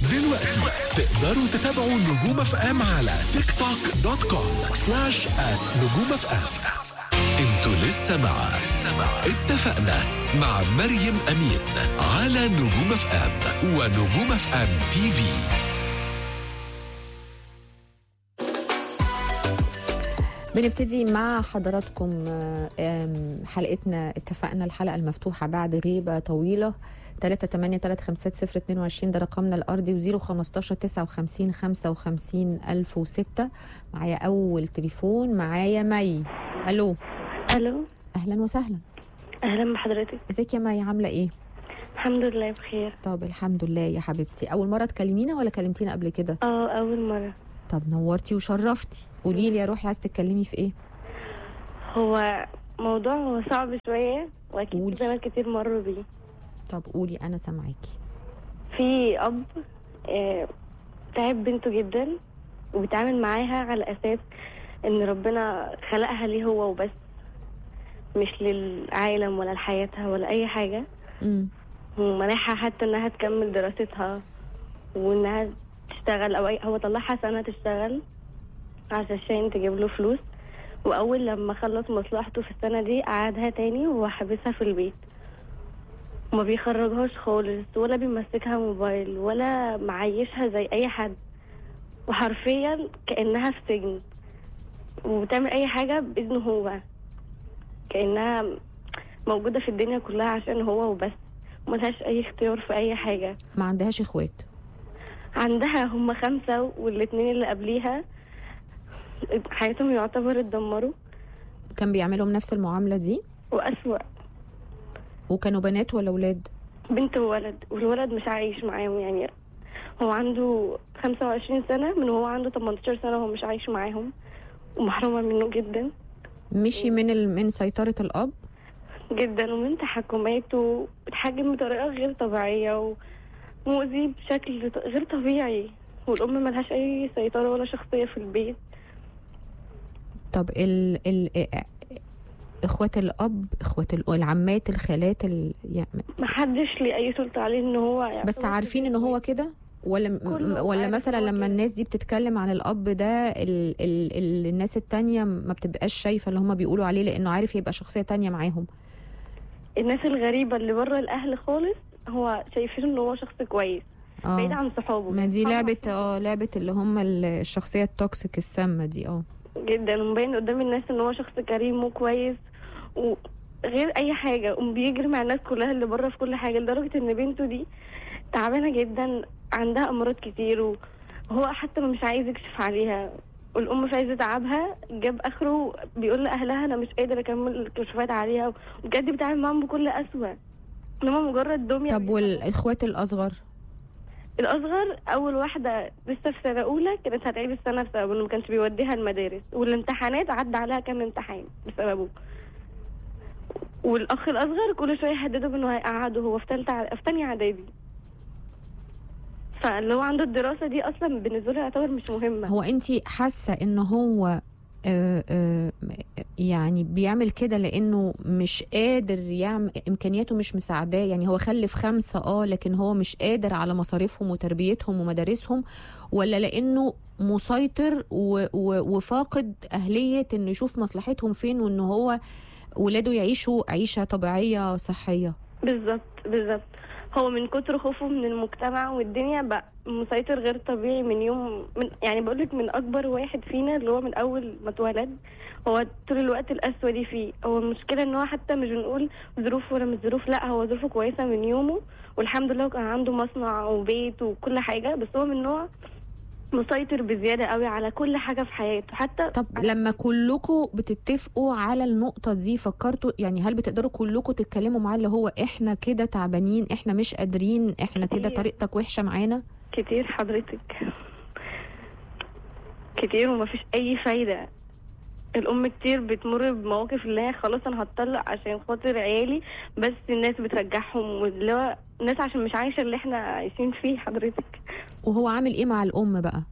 دلوقتي تقدروا تتابعوا نجوم اف ام على تيك توك دوت كوم سلاش ات نجوم اف ام انتوا لسه مع اتفقنا مع مريم امين على نجوم اف ام ونجوم اف ام تي في بنبتدي مع حضراتكم آه، آم، حلقتنا اتفقنا الحلقة المفتوحة بعد غيبة طويلة 3 8 3 5 0 22 ده رقمنا الأرضي و 015 59 55 1006 معايا أول تليفون معايا مي ألو الو أهلا وسهلا اهلا بحضرتك ازيك يا مي عاملة إيه؟ الحمد لله بخير طب الحمد لله يا حبيبتي أول مرة تكلمينا ولا كلمتينا قبل كده؟ اه اول مره طب نورتي وشرفتي قولي لي يا روحي عايز تتكلمي في إيه؟ هو موضوع هو صعب شويه واكيد قولي. في ناس كتير مروا بيه طب قولي أنا سامعاكي في اب آه، تعب بنته جدا وبيتعامل معاها على اساس ان ربنا خلقها ليه هو وبس مش للعالم ولا لحياتها ولا اي حاجه امم ومنحها حتى انها تكمل دراستها وانها تشتغل او أي هو طلعها سنه تشتغل عشان تجيب له فلوس واول لما خلص مصلحته في السنه دي قعدها تاني وهو حابسها في البيت وما بيخرجهاش خالص ولا بيمسكها موبايل ولا معيشها زي اي حد وحرفيا كانها في سجن وبتعمل اي حاجه باذنه هو كانها موجوده في الدنيا كلها عشان هو وبس وملهاش اي اختيار في اي حاجه ما عندهاش اخوات عندها هم خمسة والاتنين اللي قبليها حياتهم يعتبر اتدمروا كان بيعملهم نفس المعاملة دي وأسوأ وكانوا بنات ولا ولاد بنت وولد والولد مش عايش معاهم يعني هو عنده 25 سنة من وهو عنده 18 سنة وهو مش عايش معاهم ومحرومة منه جدا مشي من ال... من سيطرة الأب جدا ومن تحكماته بتحجم بطريقة غير طبيعية ومؤذي بشكل ط- غير طبيعي والأم ملهاش أي سيطرة ولا شخصية في البيت طب ال... ال... اخوات الاب اخوات ال- العمات الخالات ال... يعني محدش ليه أي سلطة عليه إن هو بس يعتبر عارفين ان هو كده ولا م- كله ولا عارف مثلا هو لما كده. الناس دي بتتكلم عن الاب ده ال... ال... ال... الناس التانية ما بتبقاش شايفة اللي هم بيقولوا عليه لانه عارف يبقى شخصية تانية معاهم الناس الغريبة اللي بره الأهل خالص هو شايفين إن هو شخص كويس بعيد اه عن صحابه ما دي صحابه لعبة عارفين اه لعبة اللي هم ال- الشخصية التوكسيك السامة دي اه جدا ومبين قدام الناس إن هو شخص كريم وكويس وغير أي حاجة وبيجري مع الناس كلها اللي بره في كل حاجة لدرجة إن بنته دي تعبانة جدا عندها أمراض كتير وهو حتى مش عايز يكشف عليها والأم مش عايزة تعبها جاب آخره بيقول لأهلها أنا مش قادر أكمل الكشوفات عليها وبجد بيتعامل معاهم بكل أسوأ إن هما مجرد دمية طب والاخوات الاصغر الاصغر اول واحده لسه في سنه اولى كانت هتعيد السنه بسببه انه ما كانش بيوديها المدارس والامتحانات عدى عليها كام امتحان بسببه والاخ الاصغر كل شويه يهدده بانه هيقعده هو في ثالثه في ثانيه اعدادي فاللي هو عنده الدراسه دي اصلا بالنسبه له يعتبر مش مهمه هو انت حاسه ان هو آه، آه، يعني بيعمل كده لانه مش قادر يعمل امكانياته مش مساعداه يعني هو خلف خمسه اه لكن هو مش قادر على مصاريفهم وتربيتهم ومدارسهم ولا لانه مسيطر و و وفاقد اهليه انه يشوف مصلحتهم فين وان هو ولاده يعيشوا عيشه طبيعيه صحيه بالظبط بالظبط هو من كتر خوفه من المجتمع والدنيا بقى مسيطر غير طبيعي من يوم من يعني بقول لك من اكبر واحد فينا اللي هو من اول ما اتولد هو طول الوقت القسوه دي فيه هو المشكله ان هو حتى مش بنقول ظروف ولا مش ظروف لا هو ظروفه كويسه من يومه والحمد لله كان عنده مصنع وبيت وكل حاجه بس هو من نوع مسيطر بزياده قوي على كل حاجه في حياته حتى طب لما كلكم بتتفقوا على النقطة دي فكرتوا يعني هل بتقدروا كلكم تتكلموا معاه اللي هو احنا كده تعبانين احنا مش قادرين احنا كده كتير. طريقتك وحشة معانا كتير حضرتك كتير ومفيش اي فايده الام كتير بتمر بمواقف اللي هي خلاص انا هتطلق عشان خاطر عيالي بس الناس بترجعهم واللي هو الناس عشان مش عايشه اللي احنا عايشين فيه حضرتك وهو عامل ايه مع الام بقى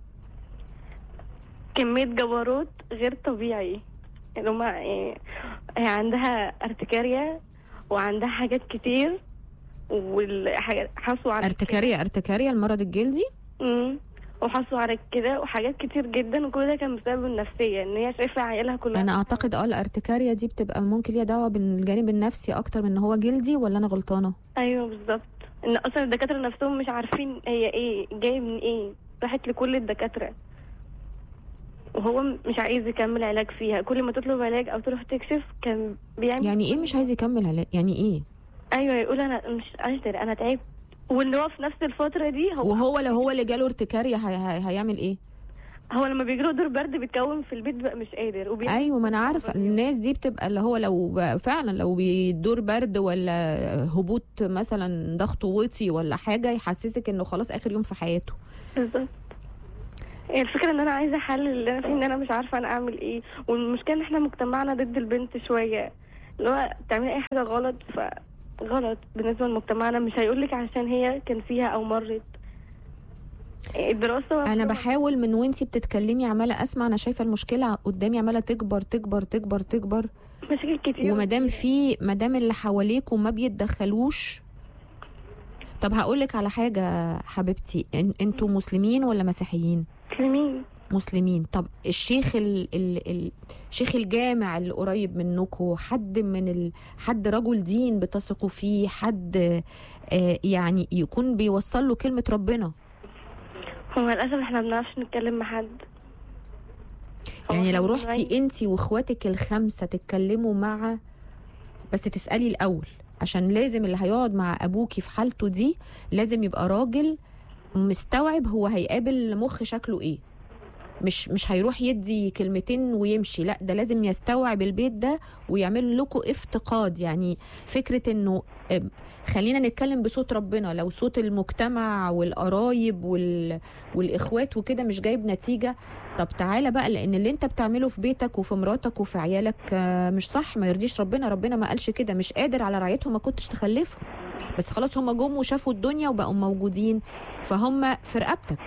كميه جبروت غير طبيعي اللي هما يعني هي عندها ارتكاريا وعندها حاجات كتير والحاجات حصوا على ارتكارية ارتكارية المرض الجلدي امم وحصوا على كده وحاجات كتير جدا وكل ده كان بسبب النفسيه ان هي شايفه عيالها كلها انا اعتقد اه الارتكاريا دي بتبقى ممكن ليها دعوه بالجانب النفسي اكتر من ان هو جلدي ولا انا غلطانه ايوه بالظبط ان اصلا الدكاتره نفسهم مش عارفين هي ايه جاي من ايه راحت لكل الدكاتره وهو م- مش عايز يكمل علاج فيها كل ما تطلب علاج او تروح تكشف كان بيعمل يعني ايه مش عايز يكمل علاج يعني ايه ايوه يقول انا مش قادر انا تعبت وان هو في نفس الفتره دي هو وهو لو هو اللي جاله ارتكاريا هي هي هيعمل ايه هو لما بيجيله دور برد بيتكون في البيت بقى مش قادر وبيعمل ايوه ما انا عارفه الناس دي بتبقى اللي هو لو ب- فعلا لو بيدور برد ولا هبوط مثلا ضغطه وطي ولا حاجه يحسسك انه خلاص اخر يوم في حياته بالظبط هي الفكره ان انا عايزه احلل اللي انا فيه ان انا مش عارفه انا اعمل ايه والمشكله ان احنا مجتمعنا ضد البنت شويه اللي هو تعملي اي حاجه غلط فغلط بالنسبه لمجتمعنا مش هيقولك عشان هي كان فيها او مرت الدراسه انا بحاول من وانتي بتتكلمي عماله اسمع انا شايفه المشكله قدامي عماله تكبر تكبر تكبر تكبر مشاكل كتير ومادام في مادام اللي حواليكوا ما بيتدخلوش طب هقولك على حاجه حبيبتي إن انتوا مسلمين ولا مسيحيين مسلمين مسلمين طب الشيخ ال ال ال شيخ الجامع اللي قريب منكم حد من ال حد رجل دين بتثقوا فيه حد آه يعني يكون بيوصل له كلمه ربنا هو للاسف احنا ما بنعرفش نتكلم مع حد هو يعني لو إحنا رحتي بنعاني- انت واخواتك الخمسه تتكلموا مع بس تسالي الاول عشان لازم اللي هيقعد مع ابوكي في حالته دي لازم يبقى راجل مستوعب هو هيقابل مخ شكله ايه مش مش هيروح يدي كلمتين ويمشي لا ده لازم يستوعب البيت ده ويعمل لكم افتقاد يعني فكره انه ام، خلينا نتكلم بصوت ربنا لو صوت المجتمع والقرايب وال... والاخوات وكده مش جايب نتيجه طب تعالى بقى لان اللي انت بتعمله في بيتك وفي مراتك وفي عيالك آه، مش صح ما يرضيش ربنا ربنا ما قالش كده مش قادر على رعايتهم ما كنتش تخلفهم بس خلاص هم جم وشافوا الدنيا وبقوا موجودين فهم في رقبتك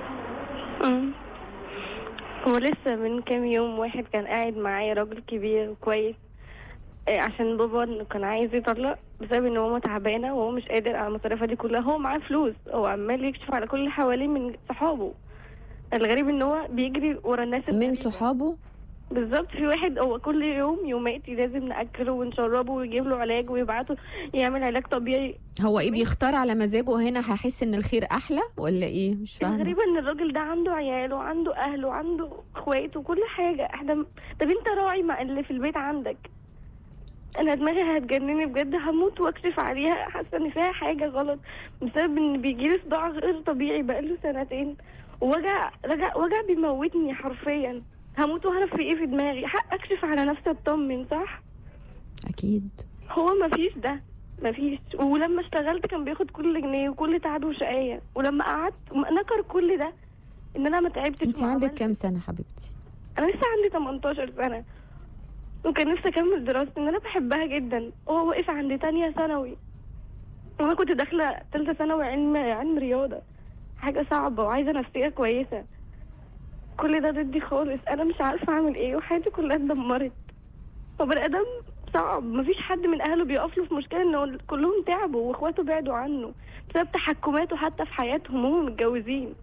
مم. هو لسه من كام يوم واحد كان قاعد معايا راجل كبير كويس آه، عشان بابا إنه كان عايز يطلق بسبب ان ماما تعبانه وهو مش قادر على المصاريفه دي كلها هو معاه فلوس هو عمال يكشف على كل اللي حواليه من صحابه الغريب ان هو بيجري ورا الناس من الغريبة. صحابه بالظبط في واحد هو كل يوم يوماتي لازم ناكله ونشربه ويجيب له علاج ويبعته يعمل علاج طبيعي هو ايه بيختار على مزاجه هنا هحس ان الخير احلى ولا ايه مش فاهمه الغريب ان الراجل ده عنده عياله وعنده اهله وعنده اخواته وكل حاجه احنا طب انت راعي مع اللي في البيت عندك انا دماغي هتجنني بجد هموت واكشف عليها حاسه ان فيها حاجه غلط بسبب ان بيجيلي صداع غير طبيعي بقاله سنتين ووجع رجع وجع بيموتني حرفيا هموت واعرف في ايه في دماغي حق اكشف على نفسي اطمن صح اكيد هو مفيش ده مفيش ولما اشتغلت كان بياخد كل جنيه وكل تعب وشقاية ولما قعدت نكر كل ده ان انا ما تعبتش انت ما عندك عملتش. كام سنه حبيبتي انا لسه عندي 18 سنة وكان نفسي اكمل دراستي ان انا بحبها جدا وهو واقف عند تانية ثانوي وانا كنت داخلة تالتة ثانوي علم علم رياضة حاجة صعبة وعايزة نفسية كويسة كل ده ضدي خالص انا مش عارفة اعمل ايه وحياتي كلها اتدمرت هو بني ادم صعب مفيش حد من اهله بيقف له في مشكلة انه كلهم تعبوا واخواته بعدوا عنه بسبب تحكماته حتى في حياتهم وهم متجوزين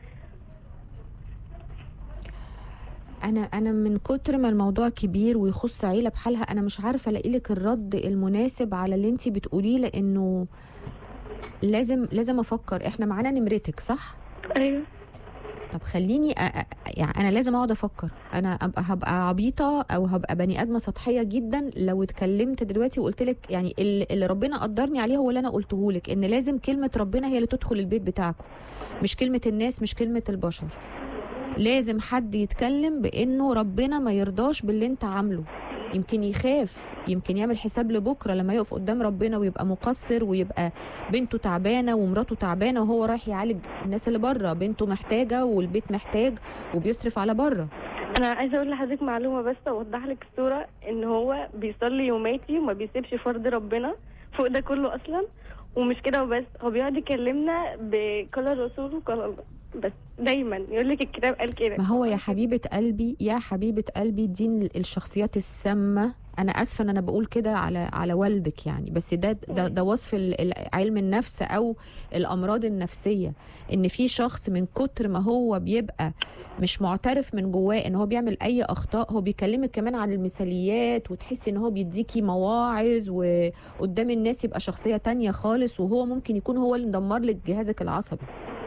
انا انا من كتر ما الموضوع كبير ويخص عيله بحالها انا مش عارفه الاقي لك الرد المناسب على اللي انت بتقوليه لانه لازم لازم افكر احنا معانا نمرتك صح ايوه طب خليني أ... أ... يعني انا لازم اقعد افكر انا أبقى هبقى عبيطه او هبقى بني ادمه سطحيه جدا لو اتكلمت دلوقتي وقلت لك يعني اللي اللي ربنا قدرني عليه هو اللي انا قلته لك ان لازم كلمه ربنا هي اللي تدخل البيت بتاعكم مش كلمه الناس مش كلمه البشر لازم حد يتكلم بانه ربنا ما يرضاش باللي انت عامله يمكن يخاف يمكن يعمل حساب لبكره لما يقف قدام ربنا ويبقى مقصر ويبقى بنته تعبانه ومراته تعبانه وهو رايح يعالج الناس اللي بره بنته محتاجه والبيت محتاج وبيصرف على بره انا عايزه اقول لحضرتك معلومه بس اوضح لك الصوره ان هو بيصلي يوماتي وما بيسيبش فرض ربنا فوق ده كله اصلا ومش كده وبس هو بيقعد يكلمنا بقال الرسول وقال الله بس دايما يقول لك الكتاب قال كده ما هو يا حبيبه قلبي يا حبيبه قلبي دي الشخصيات السامه انا اسفه ان انا بقول كده على على والدك يعني بس ده ده, ده وصف ال- ال- علم النفس او الامراض النفسيه ان في شخص من كتر ما هو بيبقى مش معترف من جواه ان هو بيعمل اي اخطاء هو بيكلمك كمان عن المثاليات وتحسي ان هو بيديكي مواعظ وقدام الناس يبقى شخصيه تانية خالص وهو ممكن يكون هو اللي مدمر لك جهازك العصبي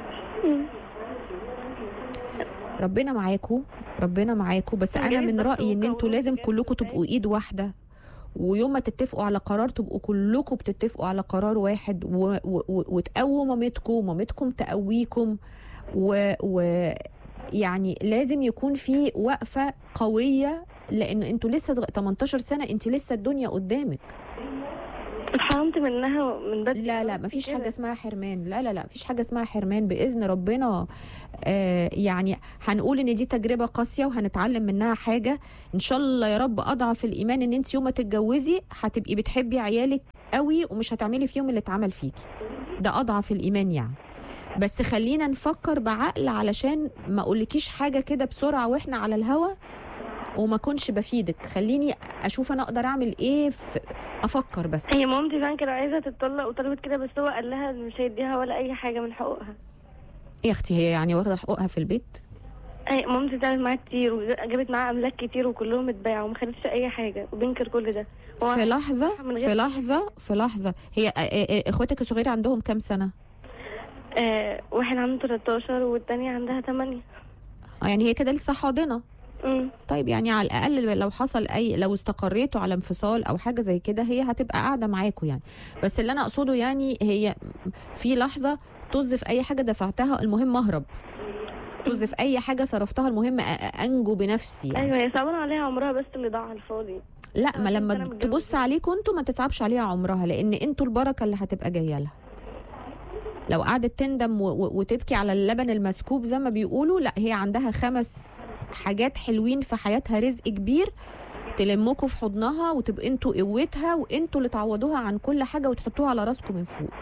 ربنا معاكم ربنا معاكم بس انا جايز من بس رايي ان هو انتوا لازم جايز كلكم إزاي؟ تبقوا ايد واحده ويوم ما تتفقوا على قرار تبقوا كلكم بتتفقوا على قرار واحد و... و... و... وتقووا مامتكم ومامتكم تقويكم و... و... يعني لازم يكون في وقفه قويه لان انتوا لسه صغ... 18 سنه انت لسه الدنيا قدامك اتحرمت منها من بدري لا لا مفيش حاجه اسمها حرمان لا لا لا مفيش حاجه اسمها حرمان باذن ربنا آه يعني هنقول ان دي تجربه قاسيه وهنتعلم منها حاجه ان شاء الله يا رب اضعف الايمان ان انت يوم ما تتجوزي هتبقي بتحبي عيالك قوي ومش هتعملي فيهم اللي اتعمل فيكي ده اضعف الايمان يعني بس خلينا نفكر بعقل علشان ما اقولكيش حاجه كده بسرعه واحنا على الهوا وما كنش بفيدك خليني اشوف انا اقدر اعمل ايه في افكر بس هي مامتي فعلا كانت عايزه تتطلق وطلبت كده بس هو قال لها مش هيديها ولا اي حاجه من حقوقها يا اختي هي يعني واخده حقوقها في البيت اي مامتي تعبت معاها كتير وجابت معاها املاك كتير وكلهم اتباعوا وما خدتش اي حاجه وبينكر كل ده هو في لحظه من غير في لحظه في لحظه هي آه، آه، اخواتك الصغيره عندهم كام سنه آه واحد عنده 13 والتانية عندها 8 آه، يعني هي كده لسه حاضنه امم طيب يعني على الاقل لو حصل اي لو استقريتوا على انفصال او حاجه زي كده هي هتبقى قاعده معاكم يعني بس اللي انا اقصده يعني هي في لحظه طز في اي حاجه دفعتها المهم اهرب طز في اي حاجه صرفتها المهم أ- أ- انجو بنفسي يعني. ايوه هي صعبان عليها عمرها بس اللي ضاع على الفاضي لا ما عشان لما أنا متجوزة. تبص عليكم انتوا ما تصعبش عليها عمرها لان انتوا البركه اللي هتبقى جايه لها لو قعدت تندم و- و- وتبكي على اللبن المسكوب زي ما بيقولوا لا هي عندها خمس حاجات حلوين في حياتها رزق كبير تلمكوا في حضنها وتبقى انتوا قوتها وانتوا اللي تعوضوها عن كل حاجه وتحطوها على راسكم من فوق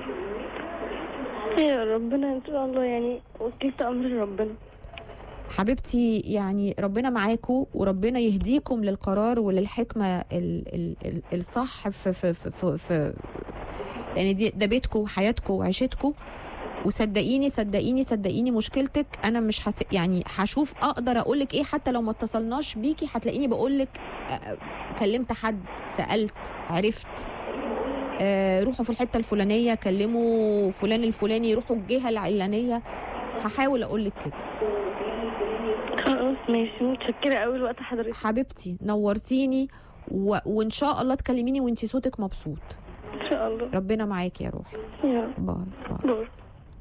ايوه ربنا ان شاء الله يعني وكلت امر ربنا حبيبتي يعني ربنا معاكم وربنا يهديكم للقرار وللحكمه ال ال ال الصح في في في, في, في يعني دي ده بيتكم وحياتكم وعيشتكم وصدقيني صدقيني صدقيني مشكلتك انا مش حس... يعني هشوف اقدر اقول لك ايه حتى لو ما اتصلناش بيكي هتلاقيني بقول لك كلمت حد سالت عرفت آه روحوا في الحته الفلانيه كلموا فلان الفلاني روحوا الجهه العلانيه هحاول اقول لك كده خلاص ماشي متشكره قوي لوقت حضرتك حبيبتي نورتيني و... وان شاء الله تكلميني وانتي صوتك مبسوط ان شاء الله ربنا معاكي يا روحي يا رب باي باي باي.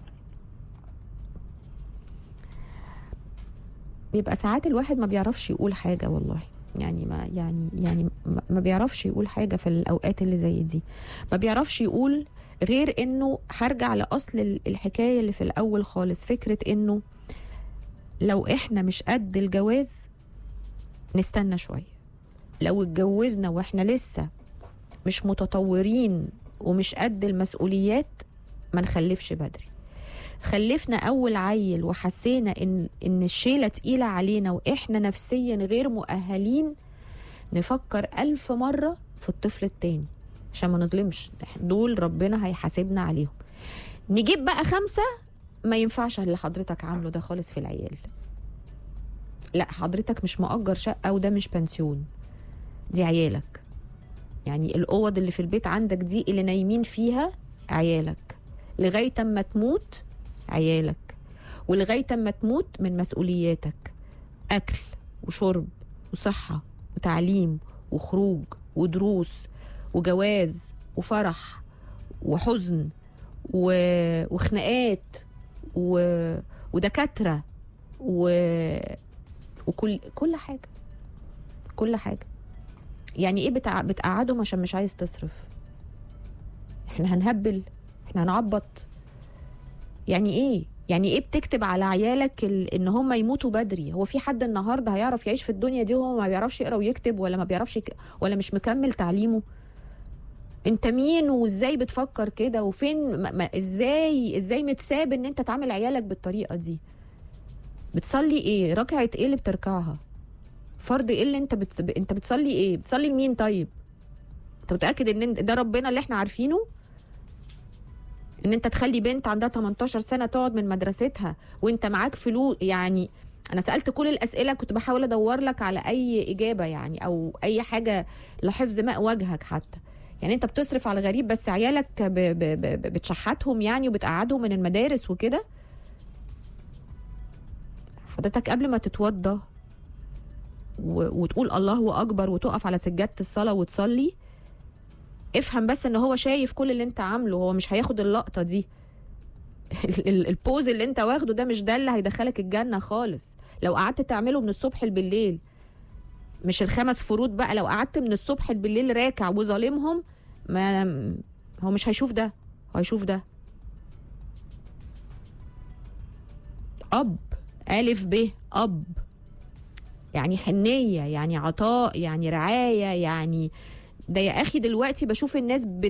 بيبقى ساعات الواحد ما بيعرفش يقول حاجة والله يعني ما يعني يعني ما- ما بيعرفش يقول حاجة في الأوقات اللي زي دي ما بيعرفش يقول غير إنه هرجع لأصل ال- الحكاية اللي في الأول خالص فكرة إنه لو إحنا مش قد الجواز نستنى شوية لو اتجوزنا وإحنا لسه مش متطورين ومش قد المسؤوليات ما نخلفش بدري خلفنا اول عيل وحسينا ان ان الشيله تقيله علينا واحنا نفسيا غير مؤهلين نفكر ألف مره في الطفل التاني عشان ما نظلمش دول ربنا هيحاسبنا عليهم نجيب بقى خمسه ما ينفعش اللي حضرتك عامله ده خالص في العيال لا حضرتك مش مؤجر شقه وده مش بنسيون دي عيالك يعني الاوض اللي في البيت عندك دي اللي نايمين فيها عيالك لغايه اما تموت عيالك ولغايه اما تموت من مسؤولياتك اكل وشرب وصحه وتعليم وخروج ودروس وجواز وفرح وحزن و... وخناقات و... ودكاتره و... وكل كل حاجه كل حاجه يعني ايه بتع... بتقعدهم عشان مش عايز تصرف احنا هنهبل احنا هنعبط يعني ايه يعني ايه بتكتب على عيالك ال... ان هم يموتوا بدري هو في حد النهارده هيعرف يعيش في الدنيا دي وهو ما بيعرفش يقرا ويكتب ولا ما بيعرفش يك... ولا مش مكمل تعليمه انت مين وازاي بتفكر كده وفين ما... ما... ازاي ازاي متساب ان انت تعامل عيالك بالطريقه دي بتصلي ايه ركعه ايه اللي بتركعها فرض ايه اللي انت بت... انت بتصلي ايه بتصلي لمين طيب انت متاكد ان انت- ده ربنا اللي احنا عارفينه ان انت تخلي بنت عندها 18 سنه تقعد من مدرستها وانت معاك فلوس يعني انا سالت كل الاسئله كنت بحاول ادور لك على اي اجابه يعني او اي حاجه لحفظ ماء وجهك حتى يعني انت بتصرف على الغريب بس عيالك ب... ب... ب... ب- بتشحتهم يعني وبتقعدهم من المدارس وكده حضرتك قبل ما تتوضى و... وتقول الله اكبر وتقف على سجاده الصلاه وتصلي افهم بس ان هو شايف كل اللي انت عامله هو مش هياخد اللقطه دي ال- ال- البوز اللي انت واخده ده مش ده اللي هيدخلك الجنه خالص لو قعدت تعمله من الصبح بالليل مش الخمس فروض بقى لو قعدت من الصبح بالليل راكع وظالمهم ما هو مش هيشوف ده هو هيشوف ده اب الف ب اب يعني حنيه يعني عطاء يعني رعايه يعني ده يا اخي دلوقتي بشوف الناس بت